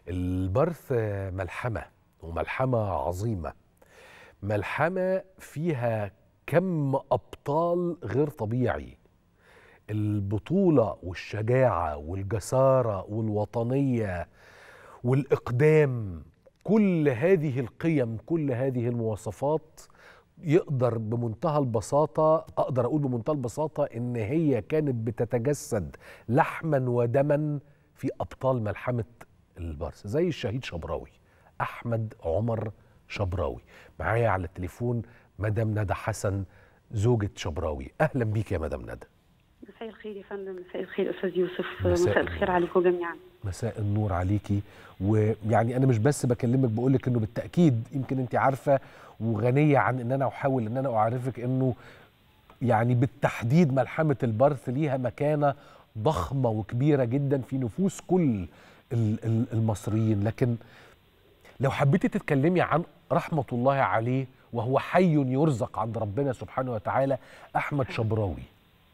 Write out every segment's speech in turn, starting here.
البرث ملحمة وملحمة عظيمة ملحمة فيها كم أبطال غير طبيعي البطولة والشجاعة والجسارة والوطنية والإقدام كل هذه القيم كل هذه المواصفات يقدر بمنتهى البساطة أقدر أقول بمنتهى البساطة إن هي كانت بتتجسد لحما ودما في أبطال ملحمة البرس زي الشهيد شبراوي أحمد عمر شبراوي معايا على التليفون مدام ندى حسن زوجة شبراوي أهلا بيك يا مدام ندى مساء الخير يا فندم مساء الخير استاذ يوسف مساء مساء النور. الخير عليكم جميعا مساء النور عليكي ويعني انا مش بس بكلمك بقولك انه بالتاكيد يمكن انت عارفه وغنيه عن ان انا احاول ان انا اعرفك انه يعني بالتحديد ملحمه البرث ليها مكانه ضخمه وكبيره جدا في نفوس كل ال- ال- المصريين لكن لو حبيتي تتكلمي عن رحمه الله عليه وهو حي يرزق عند ربنا سبحانه وتعالى احمد شبراوي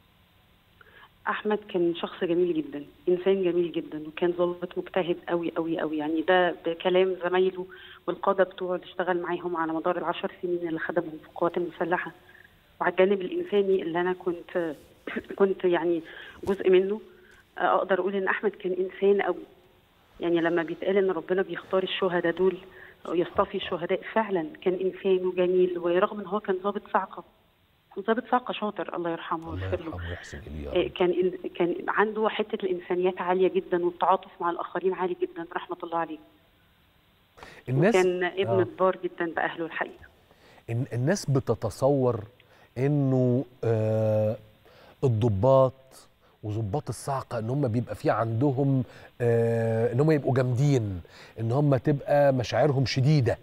احمد كان شخص جميل جدا انسان جميل جدا وكان ضابط مجتهد قوي قوي قوي يعني ده بكلام زمايله والقاده بتوعه اللي اشتغل معاهم على مدار العشر سنين اللي خدمهم في القوات المسلحه وعلى الجانب الانساني اللي انا كنت كنت يعني جزء منه اقدر اقول ان احمد كان انسان قوي يعني لما بيتقال ان ربنا بيختار الشهداء دول أو يصطفي الشهداء فعلا كان انسان وجميل ورغم ان هو كان ضابط صعقه ضابط صعقه شاطر الله يرحمه الله ويغفر له يرحمه ويحسن اليه يا آه، رب. كان كان عنده حته الانسانيات عاليه جدا والتعاطف مع الاخرين عالي جدا رحمه الله عليه الناس كان ابن آه. بار جدا باهله الحقيقه إن الناس بتتصور انه آه الضباط وضباط الصعقه ان هم بيبقى في عندهم آه ان هم يبقوا جامدين ان هم تبقى مشاعرهم شديده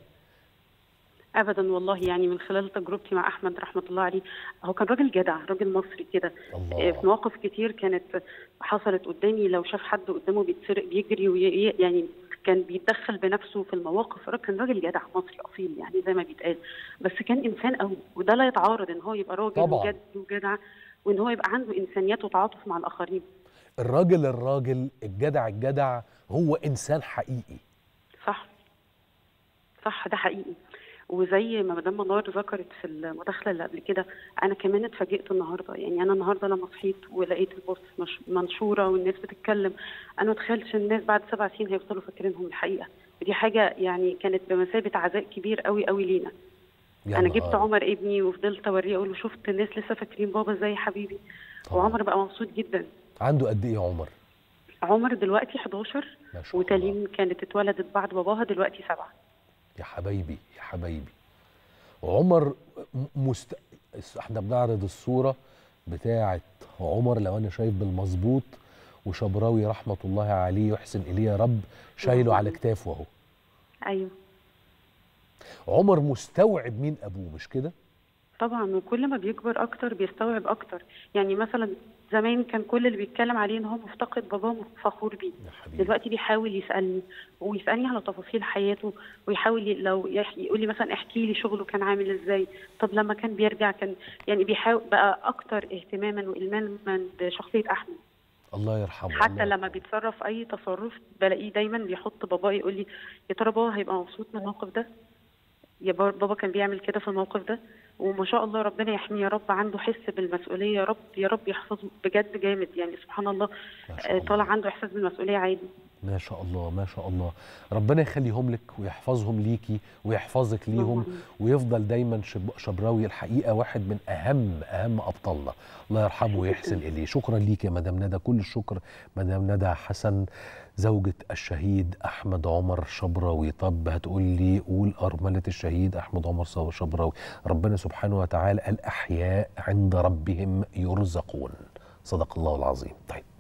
ابدا والله يعني من خلال تجربتي مع احمد رحمه الله عليه هو كان راجل جدع راجل مصري كده آه، في الله مواقف كتير كانت حصلت قدامي لو شاف حد قدامه بيتسرق بيجري وي يعني كان بيتدخل بنفسه في المواقف كان راجل جدع مصري اصيل يعني زي ما بيتقال بس كان انسان قوي وده لا يتعارض ان هو يبقى راجل طبعاً. وجد وجدع وان هو يبقى عنده انسانيات وتعاطف مع الاخرين الراجل الراجل الجدع الجدع هو انسان حقيقي صح صح ده حقيقي وزي ما مدام منار ذكرت في المداخله اللي قبل كده انا كمان اتفاجئت النهارده يعني انا النهارده لما صحيت ولقيت البوست مش- منشوره والناس بتتكلم انا ما اتخيلش الناس بعد سبع سنين هيفضلوا فاكرينهم الحقيقه ودي حاجه يعني كانت بمثابه عزاء كبير قوي قوي لينا يا انا نهار. جبت عمر ابني وفضلت اوريه اقول له شفت الناس لسه فاكرين بابا ازاي حبيبي طبعاً. وعمر بقى مبسوط جدا عنده قد ايه يا عمر عمر دلوقتي 11 ما شاء الله وتالين كانت اتولدت بعد باباها دلوقتي سبعه يا حبايبي يا حبايبي عمر م- مست... احنا بنعرض الصورة بتاعة عمر لو انا شايف بالمظبوط وشبراوي رحمة الله عليه يحسن اليه يا رب شايله على كتافه اهو ايوه عمر مستوعب مين ابوه مش كده طبعا وكل ما بيكبر اكتر بيستوعب اكتر يعني مثلا زمان كان كل اللي بيتكلم عليه ان هو مفتقد باباه فخور بيه يا حبيبي دلوقتي بيحاول يسالني ويسالني على تفاصيل حياته ويحاول ي- لو يح- يقول لي مثلا احكي لي شغله كان عامل ازاي طب لما كان بيرجع كان يعني بيحاول بقى اكتر اهتماما والماما بشخصيه احمد الله يرحمه حتى الله لما بيتصرف اي تصرف بلاقيه دايما بيحط باباه يقول لي يا ترى بابا هيبقى مبسوط من الموقف ده يا بار- بابا كان بيعمل كده في الموقف ده وما شاء الله ربنا يحميه يا رب عنده حس بالمسؤوليه يا رب يا رب يحفظه بجد جامد يعني سبحان الله ما شاء آه، الله. طالع عنده احساس بالمسؤوليه عادي ما شاء الله ما شاء الله ربنا يخليهم لك ويحفظهم ليكي ويحفظك ليهم اللهم. ويفضل دايما شب- شبراوي الحقيقه واحد من اهم اهم ابطالنا الله يرحمه ويحسن اليه شكرا ليك يا مدام ندى كل الشكر مدام ندى حسن زوجة الشهيد أحمد عمر شبراوي طب هتقول لي قول أرملة الشهيد أحمد عمر صو- شبراوي ربنا سبحانه وتعالى الأحياء عند ربهم يرزقون صدق الله العظيم طيب